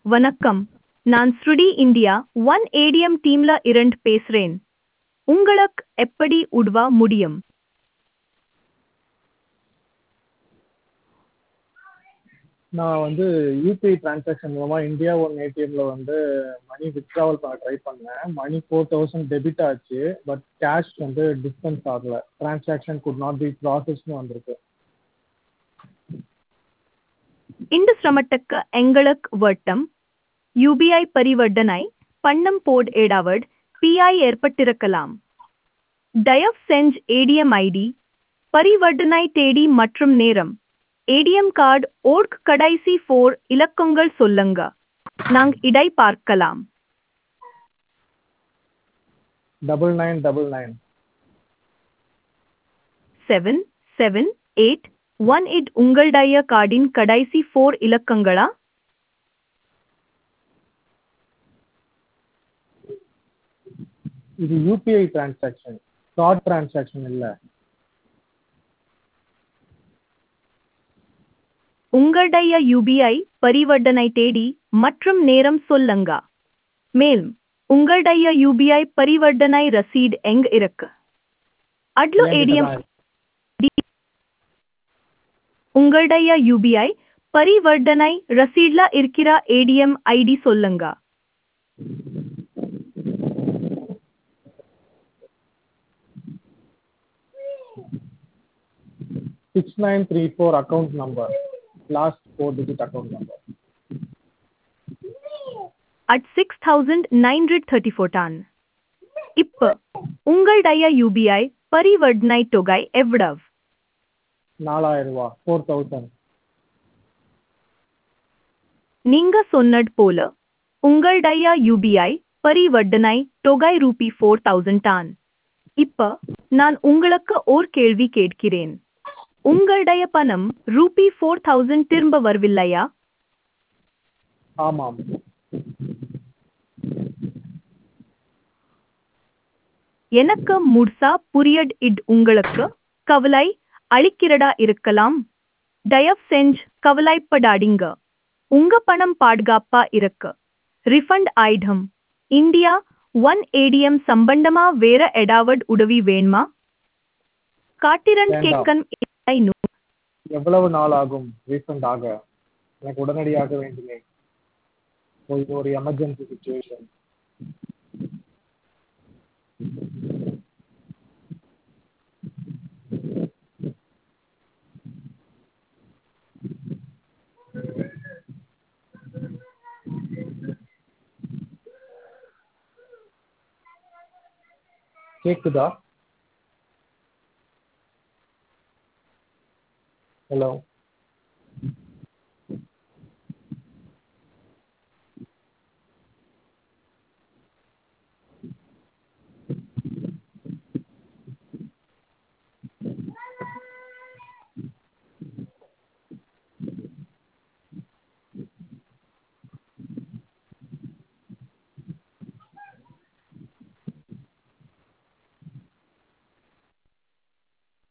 வணக்கம் நான் ஸ்ருடி இந்தியா ஒன் ஏடிஎம் டீம்ல இருந்து பேசுறேன் உங்களுக்கு எப்படி உதவ முடியும் நான் வந்து யூபிஐ டிரான்சாக்ஷன் மூலமாக இந்தியா ஒன் ஏடிஎம்மில் வந்து மணி வித்ட்ராவல் பண்ண ட்ரை பண்ணேன் மணி ஃபோர் தௌசண்ட் டெபிட் ஆச்சு பட் கேஷ் வந்து டிஸ்பென்ஸ் ஆகல டிரான்சாக்ஷன் குட் நாட் பி ப்ராசஸ்னு வந்திருக்கு இந்த சிரமத்துக்கு எங்களுக்கு வட்டம் யூபிஐ பரிவர்த்தனை பணம் போட் ஏடாவட் பிஐ ஏற்பட்டிருக்கலாம் தயவு செஞ்சு ஏடிஎம் ஐடி பரிவர்த்தனை தேதி மற்றும் நேரம் ஏடிஎம் கார்டு ஓர்க் கடைசி ஃபோர் இலக்கங்கள் சொல்லுங்க நாங்க இடை பார்க்கலாம் double nine double nine seven seven eight one eight உங்களுடைய கார்டின் கடைசி ஃபோர் இலக்கங்களா இது யூபிஐ டிரான்சாக்ஷன் ஃப்ராட் டிரான்சாக்ஷன் இல்லை உங்களுடைய யூபிஐ பரிவர்த்தனை தேதி மற்றும் நேரம் சொல்லுங்க மேலும் உங்களுடைய யூபிஐ பரிவர்த்தனை ரசீது எங்க இருக்கு அட்லோ ஏடிஎம் உங்களுடைய யூபிஐ பரிவர்த்தனை ரசீட்ல இருக்கிற ஏடிஎம் ஐடி சொல்லுங்க six nine three four account number last four digit account number at six thousand nine hundred thirty four done இப்போ உங்களுடைய யூபிஐ பரிவர்த்தனை தொகை எவ்வளவு நாலாயிரம் ரூபா ஃபோர் தௌசண்ட் நீங்க சொன்னது போல உங்களுடைய யூபிஐ பரிவர்த்தனை தொகை ரூபி ஃபோர் தௌசண்ட் தான் இப்ப நான் உங்களுக்கு ஓர் கேள்வி கேட்கிறேன் உங்களுடைய பணம் ரூபி ஃபோர் தௌசண்ட் திரும்ப வரவில்லையா ஆமாம் எனக்கு முழுசா புரியட் இட் உங்களுக்கு கவலை அளிக்கிறதா இருக்கலாம் தயவு செஞ்சு கவலைப்படாதீங்க உங்க பணம் பாதுகாப்பா இருக்கு ரிஃபண்ட் ஆயிடும் இந்தியா ஒன் ஏடிஎம் சம்பந்தமா வேற ஏதாவது உதவி வேணுமா காட்டிரன் வேண்டாம். கேட்கன் இன்னும் எவ்வளவு நாள் ஆகும் ரீஃபண்ட் ஆக எனக்கு உடனடியாக வேண்டுமே ஓ, இது ஒரு எமர்ஜென்சி சுச்சுவேஷன் கேக்குதா ஹலோ